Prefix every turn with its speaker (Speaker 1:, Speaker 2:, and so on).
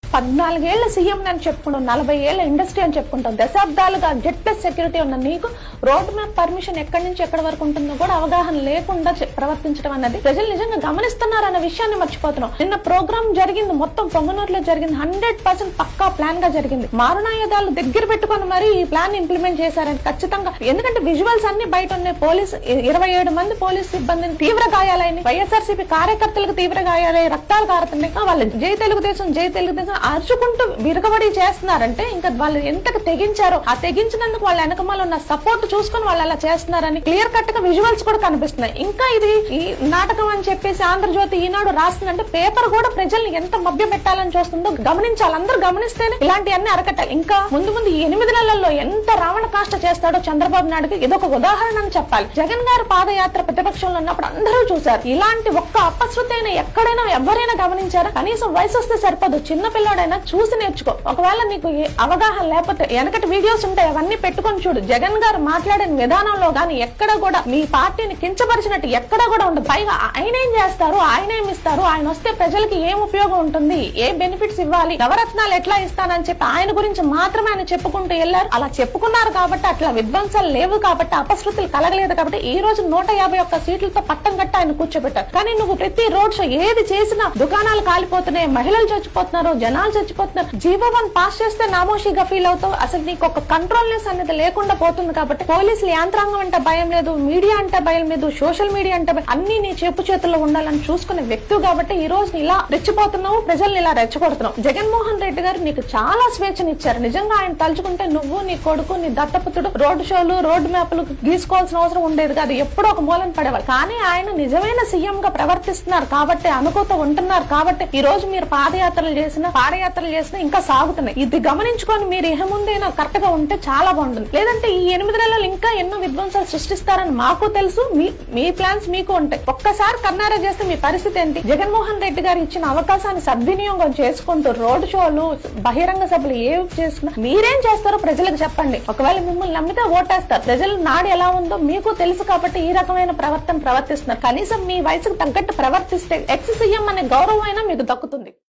Speaker 1: పద్నాలుగేళ్ల సీఎం అని చెప్పుకుంటాం నలభై ఏళ్ల ఇండస్ట్రీ అని చెప్పుకుంటాం దశాబ్దాలుగా జెడ్ ప్లస్ సెక్యూరిటీ ఉన్న నీకు రోడ్ మ్యాప్ పర్మిషన్ ఎక్కడి నుంచి ఎక్కడి వరకు ఉంటుందో కూడా అవగాహన లేకుండా చె- ప్రవర్తించడం అన్నది ప్రజలు నిజంగా గమనిస్తున్నారు అన్న విషయాన్ని మర్చిపోతున్నాం నిన్న ప్రోగ్రామ్ జరిగింది మొత్తం పొంగనూరులో జరిగింది హండ్రెడ్ పర్సెంట్ పక్కా ప్లాన్ గా జరిగింది మారణాయుధాలు దగ్గర పెట్టుకొని మరి ఈ ప్లాన్ ఇంప్లిమెంట్ చేశారని ఖచ్చితంగా ఎందుకంటే విజువల్స్ అన్ని బయట ఉన్నాయి పోలీస్ ఇరవై ఏడు మంది పోలీస్ సిబ్బందిని తీవ్ర గాయాలైన వైఎస్ఆర్సీపీ కార్యకర్తలకు తీవ్ర గాయాలై రక్తాలు కారుతున్నాయి ఆ, వాళ్ళు జై తెలుగుదేశం జై తెలుగుదేశం అరుచుకుంటూ విరగబడి చేస్తున్నారంటే ఇంకా వాళ్ళు ఎంతకు తెగించారో ఆ తెగించినందుకు వాళ్ళ వెనకమాల ఉన్న సపోర్ట్ చూసుకొని వాళ్ళు అలా చేస్తున్నారని క్లియర్ కట్ గా విజువల్స్ కూడా కనిపిస్తున్నాయి ఇంకా ఇది ఈ నాటకం అని చెప్పేసి ఆంధ్రజ్యోతి ఈనాడు రాస్తుందంటే పేపర్ కూడా ప్రజల్ని ఎంత మభ్య పెట్టాలని చూస్తుందో గమనించాలి అందరూ గమనిస్తేనే ఇలాంటివన్నీ అరకట్టాలి ఇంకా ముందు ముందు ఈ ఎనిమిది నెలల్లో ఎంత రావణ కాష్ట చేస్తాడో చంద్రబాబు నాయుడుకి ఇదొక ఉదాహరణ అని చెప్పాలి జగన్ గారు పాదయాత్ర ప్రతిపక్షంలో ఉన్నప్పుడు అందరూ చూశారు ఇలాంటి ఒక్క అపశృతి అయినా ఎక్కడైనా ఎవరైనా గమనించారా కనీసం వయసు వస్తే సరిపోదు చిన్న పిల్లోడైనా చూసి నేర్చుకో ఒకవేళ నీకు ఈ అవగాహన లేకపోతే వెనకటి వీడియోస్ ఉంటాయి అవన్నీ పెట్టుకొని చూడు జగన్ గారు మాట్లాడిన విధానంలో గాని ఎక్కడ కూడా మీ పార్టీని కించపరిచినట్టు ఎక్కడ కూడా ఉండదు పైగా ఆయన ఏం చేస్తారు ఆయన ఏమి ఇస్తారు ఆయన వస్తే ప్రజలకి ఏం ఉపయోగం ఉంటుంది ఏ బెనిఫిట్స్ ఇవ్వాలి నవరత్నాలు ఎట్లా ఇస్తానని చెప్పి ఆయన గురించి మాత్రమే ఆయన చెప్పుకుంటూ వెళ్ళారు అలా చెప్పుకున్నారు కాబట్టి అట్లా విధ్వంసాలు లేవు కాబట్టి అపశృతులు కలగలేదు కాబట్టి ఈ రోజు నూట యాభై ఒక్క సీట్లతో పట్టం కట్ట ఆయన కూర్చోబెట్టారు కానీ నువ్వు ప్రతి రోడ్ షో ఏది చేసినా దుకాణాలు కాలిపోతున్నాయి మహిళలు చచ్చిపోతున్నారు జనాలు చచ్చిపోతున్నారు జీవో వన్ పాస్ చేస్తే నామోషిగా ఫీల్ అవుతావు అసలు నీకు ఒక కంట్రోల్నెస్ అనేది లేకుండా పోతుంది కాబట్టి పోలీసులు యాంత్రాంగం అంటే భయం లేదు మీడియా అంటే భయం లేదు సోషల్ మీడియా అంటే భయం. అన్ని నీ చెప్పు చేతుల్లో ఉండాలని చూసుకునే వ్యక్తి కాబట్టి ఈ రోజు నీ ఇలా రెచ్చిపోతున్నావు ప్రజల్ని ఇలా రెచ్చగొడుతున్నావు జగన్మోహన్ రెడ్డి గారు నీకు చాలా స్వేచ్ఛనిచ్చారు నిజంగా ఆయన తలుచుకుంటే నువ్వు నీ కొడుకు నీ దత్తపుత్రుడు రోడ్ షోలు రోడ్ మ్యాప్లు గీసుకోవాల్సిన అవసరం ఉండేది కాదు ఎప్పుడో ఒక మూలం పడేవారు కానీ ఆయన నిజమైన సీఎం గా ప్రవర్తిస్తున్నారు కాబట్టి అనుకోత ఉంటున్నారు కాబట్టి ఈ రోజు మీరు పాదయాత్రలు చేసిన పాదయాత్రలు చేసినా ఇంకా సాగుతున్నాయి ఇది గమనించుకొని మీరు ఇహ ముందైనా కరెక్ట్ గా ఉంటే చాలా బాగుంటుంది లేదంటే ఈ ఎనిమిది నెలలు ఇంకా ఎన్నో విధ్వంసాలు సృష్టిస్తారని మాకు తెలుసు మీ మీ ప్లాన్స్ మీకు ఉంటాయి ఒక్కసారి కన్నారా చేస్తే మీ పరిస్థితి ఏంటి జగన్మోహన్ రెడ్డి గారు ఇచ్చిన అవకాశాన్ని సద్వినియోగం చేసుకుంటూ రోడ్ షోలు బహిరంగ సభలు ఏవి చేసుకున్నా మీరేం చేస్తారో ప్రజలకు చెప్పండి ఒకవేళ మిమ్మల్ని నమ్మితే ఓటేస్తారు ప్రజల నాడు ఎలా ఉందో మీకు తెలుసు కాబట్టి ఈ రకమైన ప్రవర్తన ప్రవర్తిస్తున్నారు కనీసం మీ వయసుకు తగ్గట్టు ప్రవర్తిస్తే ఎక్స్ సీఎం అనే గౌరవం అయినా మీకు దక్కుతుంది